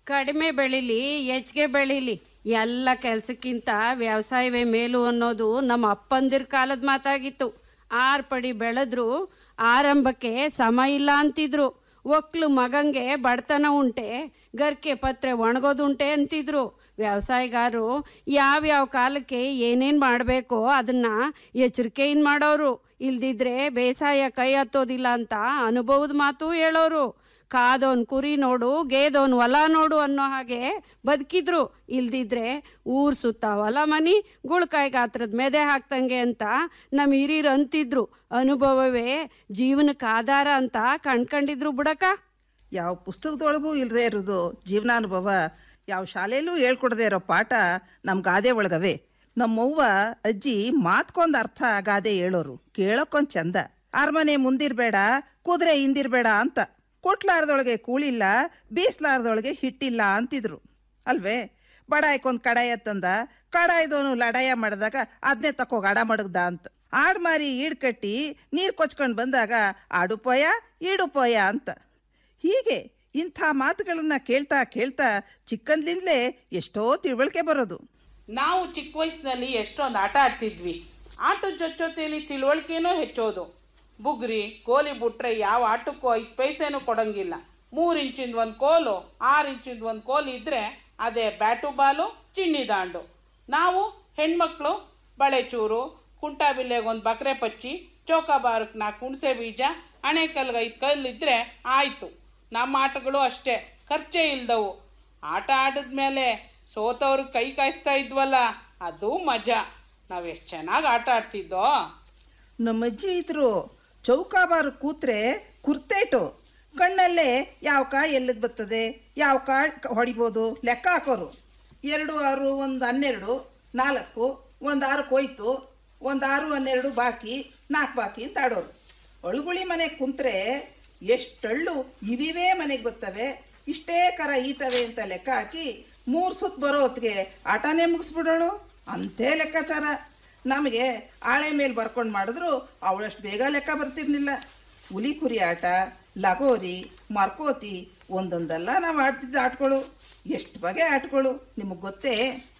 ಕಡಿಮೆ ಬೆಳೀಲಿ ಹೆಚ್ಚಿಗೆ ಬೆಳೀಲಿ ಎಲ್ಲ ಕೆಲಸಕ್ಕಿಂತ ವ್ಯವಸಾಯವೇ ಮೇಲು ಅನ್ನೋದು ನಮ್ಮ ಅಪ್ಪಂದಿರ ಕಾಲದ ಮಾತಾಗಿತ್ತು ಆರು ಪಡಿ ಬೆಳೆದ್ರು ಆರಂಭಕ್ಕೆ ಸಮ ಇಲ್ಲ ಅಂತಿದ್ರು ಒಕ್ಲು ಮಗಂಗೆ ಬಡತನ ಉಂಟೆ ಗರ್ಕೆ ಪತ್ರೆ ಒಣಗೋದುಂಟೆ ಅಂತಿದ್ರು ವ್ಯವಸಾಯಗಾರರು ಯಾವ್ಯಾವ ಕಾಲಕ್ಕೆ ಏನೇನು ಮಾಡಬೇಕೋ ಅದನ್ನು ಎಚ್ಚರಿಕೆಯಿಂದ ಮಾಡೋರು ಇಲ್ದಿದ್ರೆ ಬೇಸಾಯ ಕೈ ಹತ್ತೋದಿಲ್ಲ ಅಂತ ಅನುಭವದ ಮಾತು ಹೇಳೋರು ಕಾದೋನ್ ಕುರಿ ನೋಡು ಗೇದೋನ್ ಹೊಲ ನೋಡು ಅನ್ನೋ ಹಾಗೆ ಬದುಕಿದ್ರು ಇಲ್ದಿದ್ರೆ ಊರ್ ಸುತ್ತ ಹೊಲ ಮನಿ ಗುಳ್ಕಾಯಿ ಗಾತ್ರದ ಮೆದೆ ಹಾಕ್ತಂಗೆ ಅಂತ ನಮ್ಮ ಹಿರಿಯರು ಅಂತಿದ್ರು ಅನುಭವವೇ ಜೀವನಕ್ಕೆ ಆಧಾರ ಅಂತ ಕಣ್ಕಂಡಿದ್ರು ಬುಡಕ ಯಾವ ಪುಸ್ತಕದೊಳಗೂ ಇಲ್ಲದೆ ಇರೋದು ಜೀವನಾನುಭವ ಯಾವ ಶಾಲೆಯಲ್ಲೂ ಹೇಳ್ಕೊಡದೆ ಇರೋ ಪಾಠ ನಮ್ಮ ಗಾದೆ ಒಳಗವೆ ನಮ್ಮವ್ವ ಅಜ್ಜಿ ಮಾತ್ಕೊಂದು ಅರ್ಥ ಗಾದೆ ಹೇಳೋರು ಕೇಳೋಕ್ಕೊಂದು ಚಂದ ಅರಮನೆ ಮುಂದಿರ್ಬೇಡ ಕುದುರೆ ಹಿಂದಿರ್ಬೇಡ ಅಂತ ಕೊಟ್ಲಾರ್ದೊಳಗೆ ಕೂಳಿಲ್ಲ ಬೀಸ್ಲಾರ್ದೊಳಗೆ ಹಿಟ್ಟಿಲ್ಲ ಅಂತಿದ್ರು ಅಲ್ವೇ ಬಡಾಯ್ಕೊಂದು ಕಡಾಯ ತಂದ ಕಡಾಯ್ದವನು ಲಡಾಯ ಮಾಡಿದಾಗ ಅದನ್ನೇ ತಕೋಗ ಅಡ ಮಡಗ್ದ ಅಂತ ಆಡ್ ಮಾರಿ ಈಡ್ ಕಟ್ಟಿ ನೀರು ಕೊಚ್ಕೊಂಡು ಬಂದಾಗ ಆಡುಪೋಯ ಈಡುಪೋಯ ಅಂತ ಹೀಗೆ ಇಂಥ ಮಾತುಗಳನ್ನ ಕೇಳ್ತಾ ಕೇಳ್ತಾ ಚಿಕ್ಕಂದ್ಲಿಂದಲೇ ಎಷ್ಟೋ ತಿಳುವಳಿಕೆ ಬರೋದು ನಾವು ಚಿಕ್ಕ ವಯಸ್ಸಿನಲ್ಲಿ ಎಷ್ಟೊಂದು ಆಟ ಆಡ್ತಿದ್ವಿ ಆಟದ ಜೊತೆಲಿ ತಿಳುವಳಿಕೆನೂ ಹೆಚ್ಚೋದು ಬುಗ್ರಿ ಗೋಲಿ ಬಿಟ್ರೆ ಯಾವ ಆಟಕ್ಕೂ ಐದು ಪೈಸೆನೂ ಕೊಡಂಗಿಲ್ಲ ಮೂರು ಇಂಚಿಂದ ಒಂದು ಕೋಲು ಆರು ಇಂಚಿಂದ ಒಂದು ಕೋಲು ಇದ್ದರೆ ಅದೇ ಬ್ಯಾಟು ಬಾಲು ಚಿನ್ನಿ ದಾಂಡು ನಾವು ಹೆಣ್ಮಕ್ಳು ಬಳೆಚೂರು ಕುಂಟಾಬಿಲ್ಲೆಗೆ ಒಂದು ಬಕರೆ ಪಚ್ಚಿ ಚೌಕಾಬಾರಕ್ಕೆ ನಾಲ್ಕು ಹುಣಸೆ ಬೀಜ ಅಣೆಕಲ್ಗೆ ಐದು ಕಲ್ಲಿದ್ದರೆ ಆಯಿತು ನಮ್ಮ ಆಟಗಳು ಅಷ್ಟೇ ಖರ್ಚೇ ಇಲ್ದವು ಆಟ ಆಡಿದ್ಮೇಲೆ ಸೋತವ್ರಿಗೆ ಕೈ ಕಾಯಿಸ್ತಾ ಇದ್ವಲ್ಲ ಅದು ಮಜಾ ನಾವು ಎಷ್ಟು ಚೆನ್ನಾಗಿ ಆಟ ಆಡ್ತಿದ್ದೋ ನಮ್ಮ ಅಜ್ಜಿ ಇದ್ರು ಚೌಕಾಬಾರು ಕೂತ್ರೆ ಕುರ್ತೇಟು ಕಣ್ಣಲ್ಲೇ ಯಾವ ಕಾ ಎಲ್ಲಿಗೆ ಬರ್ತದೆ ಯಾವ ಕಾ ಹೊಡಿಬೋದು ಲೆಕ್ಕ ಹಾಕೋರು ಎರಡು ಆರು ಒಂದು ಹನ್ನೆರಡು ನಾಲ್ಕು ಒಂದು ಆರು ಹೋಯ್ತು ಒಂದು ಆರು ಹನ್ನೆರಡು ಬಾಕಿ ನಾಲ್ಕು ಬಾಕಿ ಅಂತ ಆಡೋರು ಅಳುಗುಳಿ ಮನೆಗೆ ಕುಂತ್ರೆ ಎಷ್ಟಳ್ಳು ಇವಿವೇ ಮನೆಗೆ ಬರ್ತವೆ ಇಷ್ಟೇ ಕರ ಈತವೆ ಅಂತ ಲೆಕ್ಕ ಹಾಕಿ ಮೂರು ಸುತ್ತ ಬರೋ ಹೊತ್ತಿಗೆ ಆಟನೇ ಮುಗಿಸ್ಬಿಡೋಳು ಅಂಥೇ ಲೆಕ್ಕಾಚಾರ ನಮಗೆ ಆಳೆ ಮೇಲೆ ಬರ್ಕೊಂಡು ಮಾಡಿದ್ರು ಅವಳಷ್ಟು ಬೇಗ ಲೆಕ್ಕ ಬರ್ತಿರ್ಲಿಲ್ಲ ಹುಲಿ ಕುರಿ ಆಟ ಲಗೋರಿ ಮರ್ಕೋತಿ ಒಂದೊಂದಲ್ಲ ನಾವು ಆಡ್ತಿದ್ದ ಆಟಗಳು ಎಷ್ಟು ಬಗೆ ಆಟಗಳು ನಿಮಗೆ ಗೊತ್ತೇ